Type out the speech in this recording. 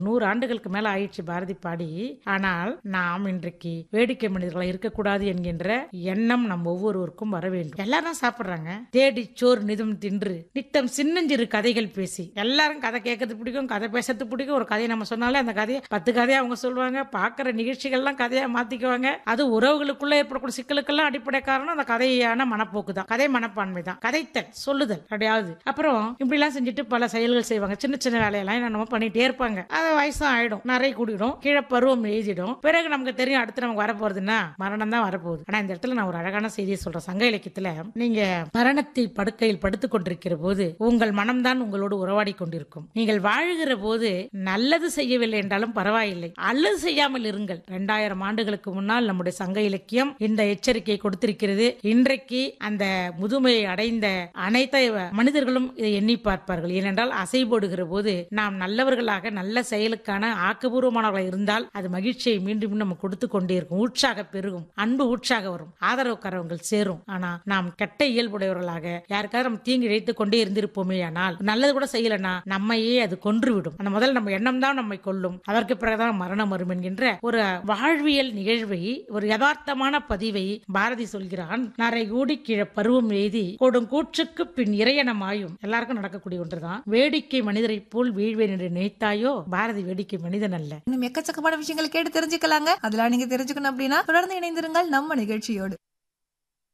நூறு ஆண்டுகளுக்கு மேல ஆயிடுச்சு பாரதி பாடி ஆனால் நாம் இன்றைக்கு வேடிக்கை மனிதர்களா இருக்கக்கூடாது என்கின்ற எண்ணம் நம் ஒவ்வொருவருக்கும் வர வேண்டும் எல்லாரும் சாப்பிடுறாங்க தேடி சோறு நிதம் தின்று நித்தம் சின்னஞ்சிறு கதைகள் பேசி எல்லாரும் கதை கேட்கறது பிடிக்கும் கதை பேசுறது பிடிக்கும் ஒரு கதையை நம்ம சொன்னாலே அந்த கதையை பத்து கதையை அவங்க சொல்லுவாங்க பார்க்குற நிகழ்ச்சிகள்லாம் கதையா மாத்திக்குவாங்க அது உறவுகளுக்குள்ள ஏற்படக்கூடிய சிக்கலுக்கெல்லாம் அடிப்படை காரணம் அந்த கதையான மனப்போக்கு தான் கதை மனப்பான்மை தான் கதைத்தல் சொல்லுதல் கிடையாது அப்புறம் இப்படிலாம் செஞ்சுட்டு பல செயல்கள் செய்வாங்க சின்ன சின்ன வேலையெல்லாம் நம்ம பண்ணிட்டே இருப்பாங்க அது வயசும் ஆயிடும் நிறைய கூடிடும் கீழே பருவம் எழுதிடும் பிறகு நமக்கு தெரியும் அடுத்து நமக்கு வரப்போறதுன்னா மரணம் தான் வரப்போகுது ஆனா இந்த இடத்துல நான் ஒரு அழகான செய்தியை சொல்றேன் சங்க இலக்கியத்துல நீங்க மரணத்தை படுக்கையில் படுத்துக் கொண்டிருக்கிற போது உங்கள் மனம்தான் உங்களோடு உறவாடி கொண்டிருக்கும் நீங்கள் வாழுகிற போது நல்லது செய்யவில்லை என்றாலும் பரவாயில்லை அல்லது செய்யாமல் இருங்கள் இரண்டாயிரம் ஆண்டுகளுக்கு முன்னால் நம்முடைய சங்க இலக்கியம் இந்த எச்சரிக்கையை கொடுத்திருக்கிறது இன்றைக்கு அந்த முதுமையை அடைந்த அனைத்து மனிதர்களும் இதை எண்ணி பார்ப்பார்கள் ஏனென்றால் அசை போடுகிற போது நாம் நல்லவர்களாக நல்ல செயலுக்கான ஆக்கபூர்வமானவர்களாக இருந்தால் அது மகிழ்ச்சியை மீண்டும் மீண்டும் நம்ம கொடுத்து கொண்டே இருக்கும் உற்சாக பெருகும் அன்பு உற்சாக வரும் ஆதரவு கரவங்கள் சேரும் ஆனா நாம் கெட்ட இயல்புடையவர்களாக யாருக்காவது நம்ம தீங்கு இழைத்துக் கொண்டே இருந்திருப்போமே ஆனால் நல்லது கூட செய்யலனா நம்மையே அது கொன்றுவிடும் அந்த முதல்ல நம்ம எண்ணம் தான் நம்மை கொல்லும் அதற்கு பிறகுதான் மரணம் வரும் என்கின்ற ஒரு வாழ்வியல் நிகழ்வை ஒரு யதார்த்தமான பதிவை பாரதி சொல்கிறான் நரை கூடி கீழே பருவம் எழுதி கொடும் கூற்றுக்கு பின் இறையனமாயும் எல்லாருக்கும் நடக்கக்கூடிய ஒன்றுதான் வேடிக்கை மனிதரை போல் வீழ்வேன் என்று நினைத்தாயோ பாரதி வேடிக்கை மனிதன் அல்ல இன்னும் எக்கச்சக்கமான விஷயங்களை கேட்டு தெரிஞ்சுக்கலாங்க அதெல்லாம் நீங்க தெரிஞ்சுக்கணும் அப்படின்னா தொடர்ந்து இணைந்திருங்கள் நம்ம நிகழ்ச்சியோடு